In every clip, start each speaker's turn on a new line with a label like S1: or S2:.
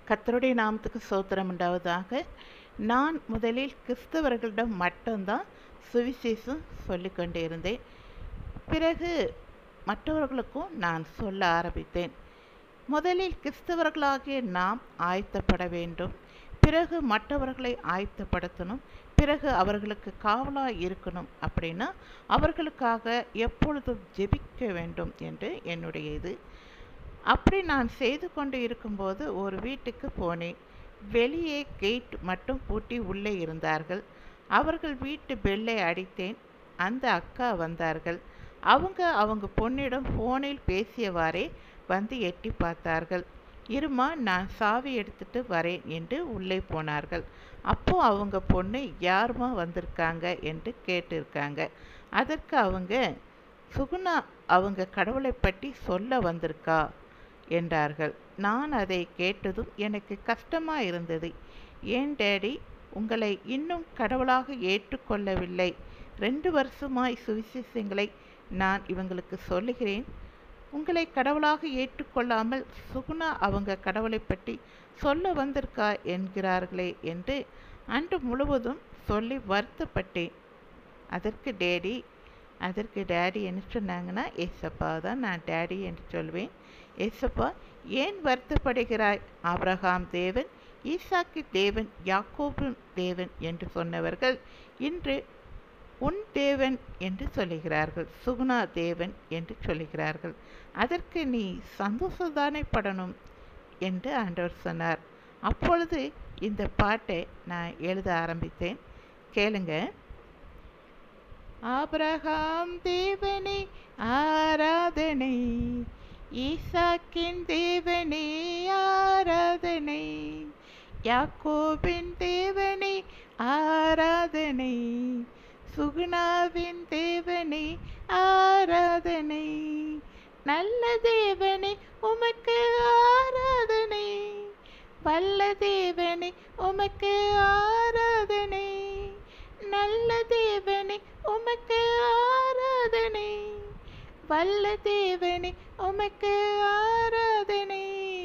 S1: கர்த்தருடைய நாமத்துக்கு சோத்திரம் உண்டாவதாக நான் முதலில் கிறிஸ்தவர்களிடம் மட்டும்தான் சுவிசேஷம் சொல்லிக் கொண்டே இருந்தேன் பிறகு மற்றவர்களுக்கும் நான் சொல்ல ஆரம்பித்தேன் முதலில் கிறிஸ்தவர்களாகிய நாம் ஆயத்தப்பட வேண்டும் பிறகு மற்றவர்களை ஆயத்தப்படுத்தணும் பிறகு அவர்களுக்கு காவலாக இருக்கணும் அப்படின்னா அவர்களுக்காக எப்பொழுதும் ஜெபிக்க வேண்டும் என்று என்னுடைய இது அப்படி நான் செய்து கொண்டு இருக்கும்போது ஒரு வீட்டுக்கு போனேன் வெளியே கேட் மட்டும் பூட்டி உள்ளே இருந்தார்கள் அவர்கள் வீட்டு பெல்லை அடித்தேன் அந்த அக்கா வந்தார்கள் அவங்க அவங்க பொண்ணிடம் ஃபோனில் பேசியவாறே வந்து எட்டி பார்த்தார்கள் இருமா நான் சாவி எடுத்துட்டு வரேன் என்று உள்ளே போனார்கள் அப்போ அவங்க பொண்ணு யாருமா வந்திருக்காங்க என்று கேட்டிருக்காங்க அதற்கு அவங்க சுகுணா அவங்க கடவுளை பற்றி சொல்ல வந்திருக்கா என்றார்கள் நான் அதை கேட்டதும் எனக்கு கஷ்டமாக இருந்தது ஏன் டேடி உங்களை இன்னும் கடவுளாக ஏற்றுக்கொள்ளவில்லை ரெண்டு வருஷமாய் சுவிசேஷங்களை நான் இவங்களுக்கு சொல்லுகிறேன் உங்களை கடவுளாக ஏற்றுக்கொள்ளாமல் சுகுணா அவங்க கடவுளை பற்றி சொல்ல வந்திருக்கா என்கிறார்களே என்று அன்று முழுவதும் சொல்லி வருத்தப்பட்டேன் அதற்கு டேடி அதற்கு டேடி என்ன சொன்னாங்கன்னா ஏசப்பா தான் நான் டேடி என்று சொல்வேன் ஏசப்பா ஏன் வருத்தப்படுகிறாய் ஆபிரகாம் தேவன் ஈசாக்கு தேவன் யாக்கோபு தேவன் என்று சொன்னவர்கள் இன்று உன் தேவன் என்று சொல்லுகிறார்கள் சுகுணா தேவன் என்று சொல்லுகிறார்கள் அதற்கு நீ சந்தோஷதானே படணும் என்று ஆண்டவர் சொன்னார் அப்பொழுது இந்த பாட்டை நான் எழுத ஆரம்பித்தேன் கேளுங்க ஆபிரகாம் தேவனே ஆராதனை ஈசாக்கின் தேவனே ஆராதனை யாக்கோபின் தேவனே ஆராதனை சுகுணாவின் தேவனே ஆராதனை நல்ல தேவனே உமக்கு ஆராதனை வல்ல தேவனே உமக்கு ஆராதனை நல்ல தேவனே உமக்கு ஆராதனை வல்ல தேவனே உமக்கு ஆராதனை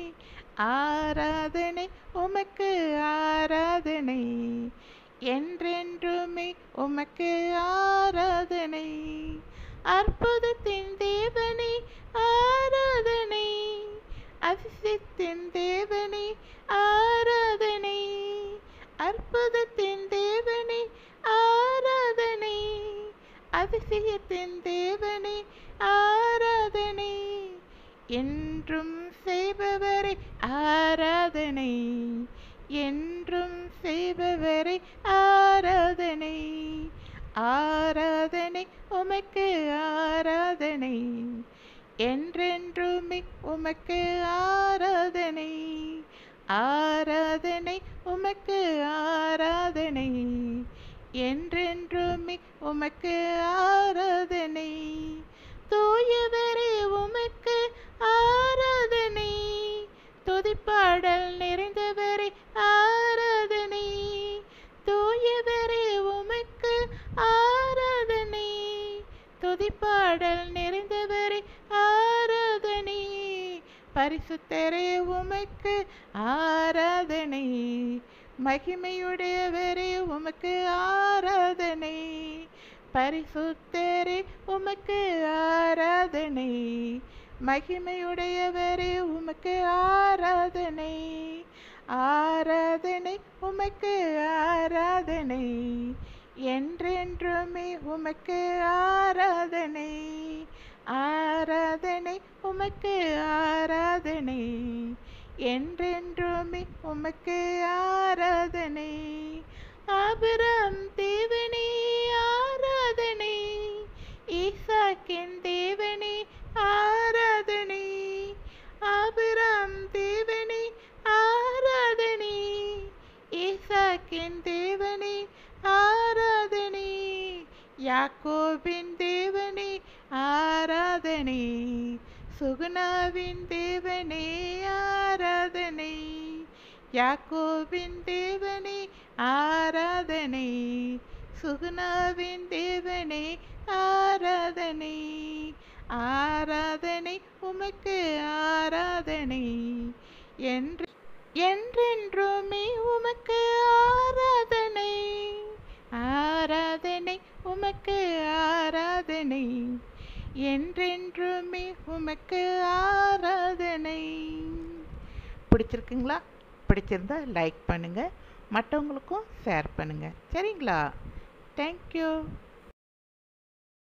S1: ஆராதனை உமக்கு ஆராதனை என்றென்றுமே உமக்கு ஆராதனை அற்புதத்தின் தேவனே ஆராதனை அதிசயத்தின் தேவனே ஆராதனை அற்புதத்தின் தேவனே ஆராதனை அதிசயத்தின் தேவனே ஆராதனை என்றும் செய்பவரை ஆராதனை என்றும் செய்பவரை ஆராதனை ஆராதனை உமக்கு ஆராதனை என்றென்றுமே உமக்கு ஆராதனை ஆராதனை உமக்கு ஆராதனை என்றென்றுமே உமக்கு ஆராதனை தூயவரே உமக்கு ஆராதனை துதிப்பாடல் நிறைந்தவரே ஆராதனை தூயவரே உமக்கு ஆராதனை துதிப்பாடல் நிறைந்தவரே ஆராதனை பரிசுத்தரே உமக்கு ஆராதனை மகிமையுடையவரே உமக்கு ஆராதனை பரிசுத்தரே உமக்கு ஆராதனை மகிமையுடையவரே உமக்கு ஆராதனை ஆராதனை உமக்கு ஆராதனை என்றென்றுமே உமக்கு ஆராதனை ஆராதனை உமக்கு ஆராதனை என்றென்றுமே உமக்கு ஆராதனை ஆபிரம் தேவனே ஆராதனை ஈசாக்கின் தேவனே ஆராதனை ஆபிரம் தேவனே ஆராதனை ஈசாக்கின் தேவனே ஆராதனை யாக்கோபின் தேவனே ஆராதனை சுகுணாவின் தேவனே ஆராதனை யாக்கோபின் தேவனே ஆராதனை சுகுணாவின் தேவனே ஆராதனை ஆராதனை உமக்கு ஆராதனை என்று என்றென்றுமே உமக்கு ஆராதனை ஆராதனை உமக்கு ஆராதனை என்றென்றுமே உமக்கு ஆராதனை பிடிச்சிருக்குங்களா பிடிச்சிருந்தா லைக் பண்ணுங்கள் மற்றவங்களுக்கும் ஷேர் பண்ணுங்கள் சரிங்களா தேங்க்யூ